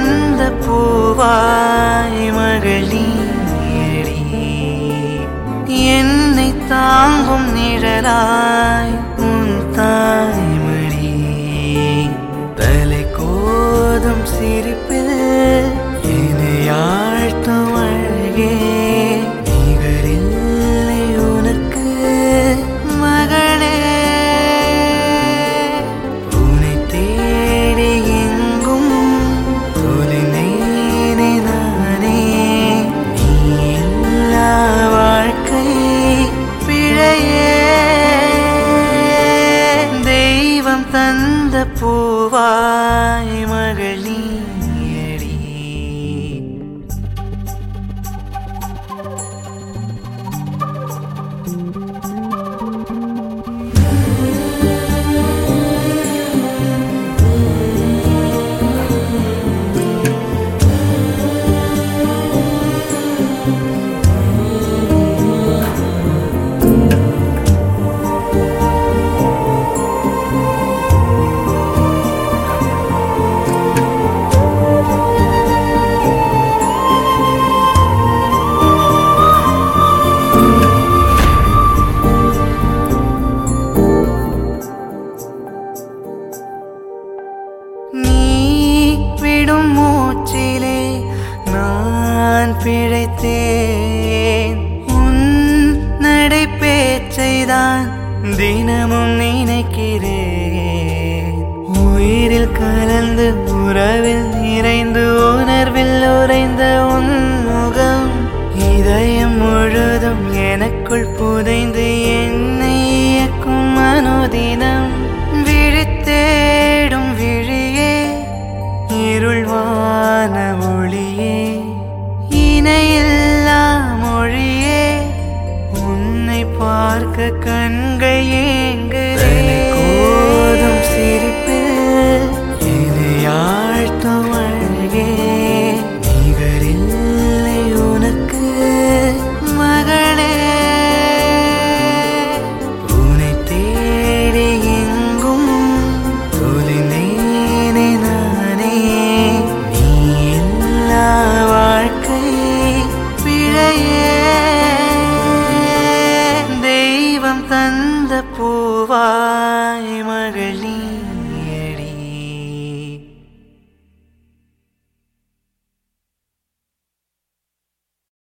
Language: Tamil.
தந்த பூவாய் மகள் நீயடி என்னை தாங்கும் நிழலாய் உன் தாய்மடி தலை கோதும் சிரிப்பில் என்னை ஆழ்த்தும் அழகே நிகரில்லை உனக்கு மகளே உன்னை தேடி எங்கும் தொலைந்தேனே நானே நீ இல்லா வாழ்க்கை பிழையே தெய்வம் தந்த பூவாய் மகள் நீயடி நீ விடும் மூச்சிலே நான் பிழைத்தேன் உன் நடை பேச்சைதான் தினமும் நினைக்கிறேன் உயிரில் கலந்து உறவில் நிறைந்து உணர்வில் உறைந்த உன் முகம் இதயம் முழுதும் எனக்குள் புதைந்து என்னை இயக்கும் மனோதினம் விழித்தேடும் விழியே இருள்வான ஒளியே இணையில்லா மொழியே உன்னை பார்க்க கண்கள் ஏங்குதே கோதும் சிரிப்பில் என்னை ஆழ்த்தும் அழகே நிகரில்லை உனக்கு மகளே உன்னை தேடி எங்கும் தொலைந்தேனே நானே நீ இல்லா வாழ்க்கை பிழையே தெய்வம் தந்த பூ